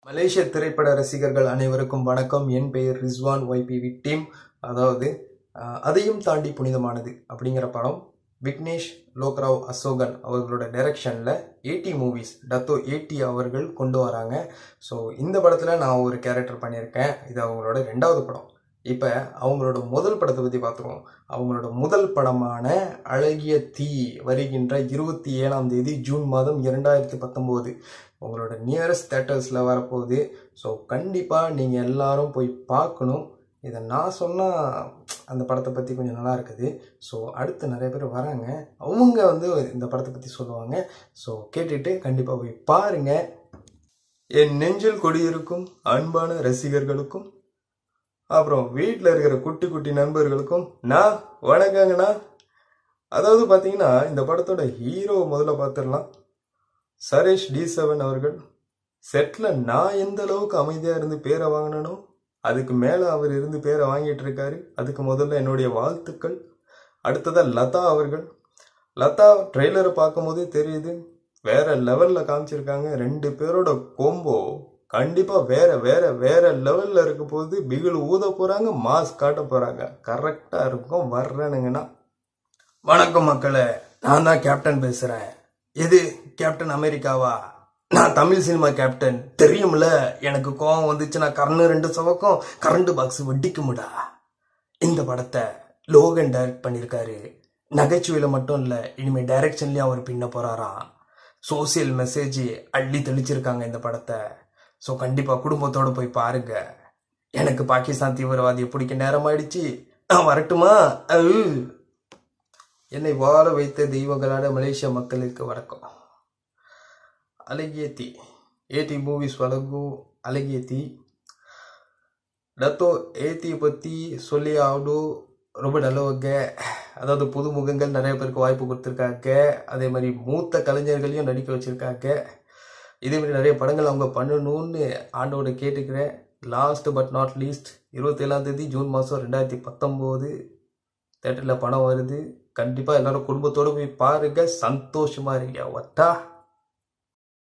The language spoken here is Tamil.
மலேசிய திரைப்பட ரசிகர்கள் அனைவருக்கும் வணக்கம் என் பெயர் ரிஸ்வான் ஒய்பிவி டீம் அதாவது அஹ், அதையும் தாண்டி புனிதமானது அப்படிங்கிற படம் விக்னேஷ் லோக்ராவ் அசோகன் அவர்களோட டைரக்ஷனில் ஏடி மூவிஸ் டத்தோ ஏடி அவர்கள் கொண்டு வராங்க ஸோ இந்த படத்தில் நான் ஒரு கேரக்டர் பண்ணியிருக்கேன் இது அவங்களோட ரெண்டாவது படம் இப்போ அவங்களோட முதல் படத்தை பற்றி பார்த்துருவோம் அவங்களோட முதல் படமான அழகிய தீ வருகின்ற இருபத்தி ஏழாம் தேதி ஜூன் மாதம் இரண்டாயிரத்தி பத்தொம்போது உங்களோட நியரஸ்ட் தேட்டர்ஸில் வரப்போகுது ஸோ கண்டிப்பாக நீங்கள் எல்லாரும் போய் பார்க்கணும் இதை நான் சொன்னால் அந்த படத்தை பற்றி கொஞ்சம் நல்லா இருக்குது ஸோ அடுத்து நிறைய பேர் வராங்க அவங்க வந்து இந்த படத்தை பற்றி சொல்லுவாங்க ஸோ கேட்டுட்டு கண்டிப்பாக போய் பாருங்கள் என் நெஞ்சில் கொடியிருக்கும் அன்பான ரசிகர்களுக்கும் அப்புறம் வீட்டில் இருக்கிற குட்டி குட்டி நண்பர்களுக்கும் நான் வணக்கங்கண்ணா அதாவது பார்த்தீங்கன்னா இந்த படத்தோட ஹீரோ முதல்ல பார்த்துடலாம் சரேஷ் டி செவன் அவர்கள் செட்டில் நான் எந்த அளவுக்கு அமைதியாக இருந்து பேரை வாங்கினனோ அதுக்கு மேலே அவர் இருந்து பேரை வாங்கிட்டு இருக்காரு அதுக்கு முதல்ல என்னுடைய வாழ்த்துக்கள் அடுத்ததாக லதா அவர்கள் லதா ட்ரெய்லரை பார்க்கும்போதே தெரியுது வேற லெவலில் காமிச்சிருக்காங்க ரெண்டு பேரோட கோம்போ கண்டிப்பாக வேற வேற வேற லெவலில் இருக்க போது பிகில் ஊத போகிறாங்க மாஸ் காட்ட போகிறாங்க கரெக்டாக இருக்கும் வர்றனுங்கன்னா வணக்கம் மக்களே நான் தான் கேப்டன் பேசுகிறேன் எது கேப்டன் அமெரிக்காவா நான் தமிழ் சினிமா கேப்டன் தெரியும்ல எனக்கு கோவம் வந்துச்சுன்னா கர்ணு ரெண்டு சவக்கம் கரண்ட் பாக்ஸ் வெடிக்குமுடா இந்த படத்தை லோகன் டைரக்ட் பண்ணியிருக்காரு நகைச்சுவையில் மட்டும் இல்லை இனிமே டைரக்ஷன்லேயும் அவர் பின்ன போறாராம் சோசியல் மெசேஜ் அள்ளி தெளிச்சிருக்காங்க இந்த படத்தை ஸோ கண்டிப்பாக குடும்பத்தோட போய் பாருங்க எனக்கு பாகிஸ்தான் தீவிரவாதியை பிடிக்க நேரமாயிடுச்சு நான் வரட்டுமா அவு. என்னை வாழ வைத்த தெய்வங்களான மலேசிய மக்களுக்கு வணக்கம் அழகிய தீ ஏடி மூவிஸ் வழங்கும் அழகிய தீ டத்தோ ஏத்தி பற்றி சொல்லி ஆகணும் ரொம்ப நல்லவங்க அதாவது புது முகங்கள் நிறைய பேருக்கு வாய்ப்பு கொடுத்துருக்காங்க அதே மாதிரி மூத்த கலைஞர்களையும் நடிக்க வச்சுருக்காங்க இதே மாதிரி நிறைய படங்கள் அவங்க பண்ணணும்னு ஆண்டோட கேட்டுக்கிறேன் லாஸ்ட் பட் நாட் லீஸ்ட் இருபத்தேழாம் தேதி ஜூன் மாதம் ரெண்டாயிரத்தி பத்தொம்போது தேட்டரில் படம் வருது கண்டிப்பாக எல்லாரும் குடும்பத்தோடு போய் பாருங்க சந்தோஷமா இருங்க ஒட்டா